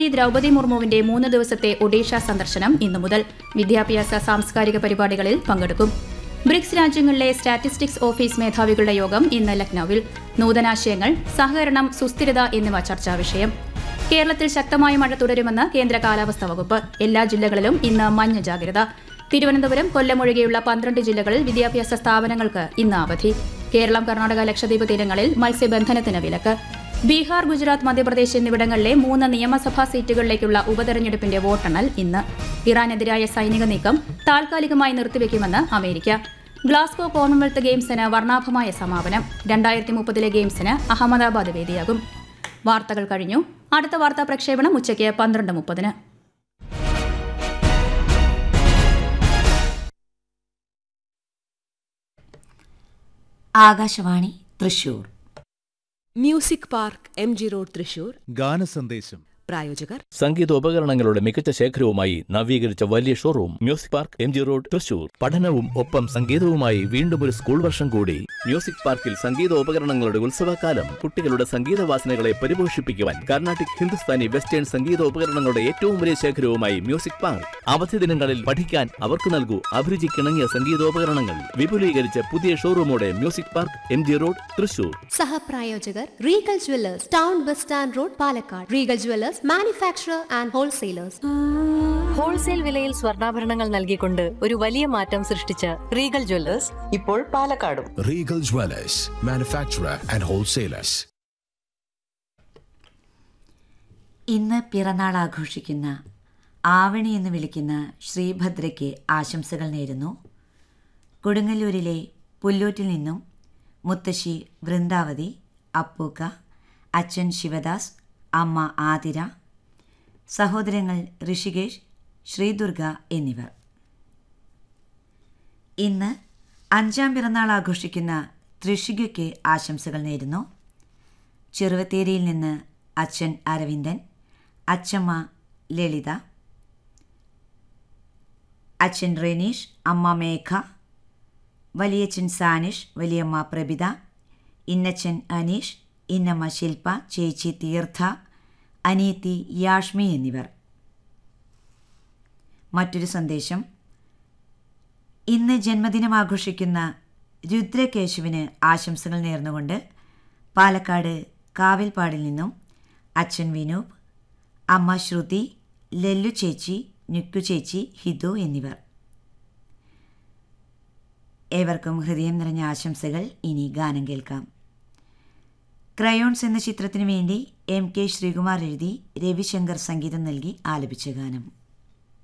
ദ്രൗപദി മുർമുവിന്റെ മൂന്ന് ദിവസത്തെ ഒഡീഷ സന്ദർശനം ഇന്നു മുതൽ വിദ്യാഭ്യാസ സാംസ്കാരിക പരിപാടികളിൽ പങ്കെടുക്കും ബ്രിക്സ് രാജ്യങ്ങളിലെ സ്റ്റാറ്റിസ്റ്റിക്സ് ഓഫീസ് മേധാവികളുടെ യോഗം ഇന്ന് ലക്നൌവിൽ നൂതനാശയങ്ങൾ സഹകരണം സുസ്ഥിരത എന്നിവ ചർച്ചാ വിഷയം കേരളത്തിൽ ശക്തമായ മഴ തുടരുമെന്ന് കേന്ദ്ര കാലാവസ്ഥാ വകുപ്പ് എല്ലാ ജില്ലകളിലും ഇന്ന് മഞ്ഞ ജാഗ്രത തിരുവനന്തപുരം കൊല്ലം ഒഴികെയുള്ള പന്ത്രണ്ട് ജില്ലകളിൽ വിദ്യാഭ്യാസ സ്ഥാപനങ്ങൾക്ക് ഇന്ന് അവധി കേരളം കർണാടക ലക്ഷദ്വീപ് തീരങ്ങളിൽ മത്സ്യബന്ധനത്തിന് വിലക്ക് ബീഹാർ ഗുജറാത്ത് മധ്യപ്രദേശ് എന്നിവിടങ്ങളിലെ മൂന്ന് നിയമസഭാ സീറ്റുകളിലേക്കുള്ള ഉപതെരഞ്ഞെടുപ്പിന്റെ വോട്ടെണ്ണൽ ഇന്ന് ഇറാനെതിരായ സൈനിക നീക്കം താൽക്കാലികമായി നിർത്തിവെക്കുമെന്ന് അമേരിക്ക ഗ്ലാസ്ഗോ കോമൺവെൽത്ത് ഗെയിംസിന് വർണ്ണാഭമായ സമാപനം രണ്ടായിരത്തി മുപ്പതിലെ ഗെയിംസിന് അഹമ്മദാബാദ് വേദിയാകും വാർത്തകൾ കഴിഞ്ഞു അടുത്ത വാർത്താ പ്രക്ഷേപണം ഉച്ചയ്ക്ക് പന്ത്രണ്ട് മുപ്പതിന് Akashvani Thrissur music park M G road Thrissur ഗാനസന്ദേശം പ്രായോജകർ സംഗീതോപകരണങ്ങളുടെ മികച്ച ശേഖരവുമായി നവീകരിച്ച വലിയ showroom music park M G road Thrissur പഠനവും ഒപ്പം സംഗീതവുമായി വീണ്ടും ഒരു സ്കൂൾ വർഷം കൂടി മ്യൂസിക് പാർക്കിൽ സംഗീതോപകരണങ്ങളുടെ ഉത്സവകാലം കുട്ടികളുടെ സംഗീത വാസനകളെ പരിപോഷിപ്പിക്കുവാൻ കർണാട്ടിക് ഹിന്ദുസ്ഥാനി വെസ്റ്റേൺ സംഗീതോപകരണങ്ങളുടെ ഏറ്റവും വലിയ ശേഖരവുമായി മ്യൂസിക് പാർക്ക് അവധി ദിനങ്ങളിൽ പഠിക്കാൻ അവർക്ക് നൽകൂ അഭിരുചിക്കിണങ്ങിയ സംഗീതോപകരണങ്ങൾ വിപുലീകരിച്ച പുതിയ ഷോറൂമോടെ music park M G road Thrissur സഹപ്രായോജകർ Regal jewellers town bus stand road Palakkad Regal jewellers manufacturer and wholesalers wholesale വിലയിൽ സ്വർണ്ണാഭരണങ്ങൾ നൽകിക്കൊണ്ട് ഒരു വലിയ മാറ്റം സൃഷ്ടിച്ച റീഗൽ ജ്വല്ലേഴ്സ് ഇപ്പോൾ പാലക്കാടും Regal Dwellers, manufacturer and wholesalers. ഇന്ന് പിറന്നാൾ ആഘോഷിക്കുന്ന ആവണി എന്ന് വിളിക്കുന്ന ശ്രീഭദ്രയ്ക്ക് ആശംസകൾ നേരുന്നു കൊടുങ്ങല്ലൂരിലെ പുല്ലൂറ്റിൽ നിന്നും മുത്തശ്ശി വൃന്ദാവതി അപ്പൂക്ക അച്ഛൻ ശിവദാസ് അമ്മ ആതിര സഹോദരങ്ങൾ ഋഷികേഷ് ശ്രീദുർഗ എന്നിവർ ഇന്ന് അഞ്ചാം പിറന്നാൾ ആഘോഷിക്കുന്ന ത്രിഷികയ്ക്ക് ആശംസകൾ നേരുന്നു ചെറുവത്തേരിയിൽ നിന്ന് അച്ഛൻ അരവിന്ദൻ അച്ഛമ്മ ലളിത അച്ഛൻ റെനീഷ് അമ്മ മേഘ വലിയച്ഛൻ സാനിഷ് വലിയമ്മ പ്രഭിത ഇന്നച്ഛൻ അനീഷ് ഇന്നമ്മ ശില്പ ചേച്ചി തീർത്ഥ അനിയത്തി യാഷ്മി എന്നിവർ മറ്റൊരു സന്ദേശം ഇന്ന് ജന്മദിനം ആഘോഷിക്കുന്ന രുദ്രകേശുവിന് ആശംസകൾ നേർന്നുകൊണ്ട് പാലക്കാട് കാവിൽപ്പാടിൽ നിന്നും അച്ഛൻ വിനൂപ് അമ്മ ശ്രുതി ലല്ലു ചേച്ചി നുക്കു ചേച്ചി ഹിതു എന്നിവർ ഏവർക്കും ഹൃദയം നിറഞ്ഞ ആശംസകൾ ഇനി ഗാനം കേൾക്കാം ക്രയോൺസ് എന്ന ചിത്രത്തിനു വേണ്ടി എം കെ ശ്രീകുമാർ എഴുതി രവിശങ്കർ സംഗീതം നൽകി ആലപിച്ച ഗാനം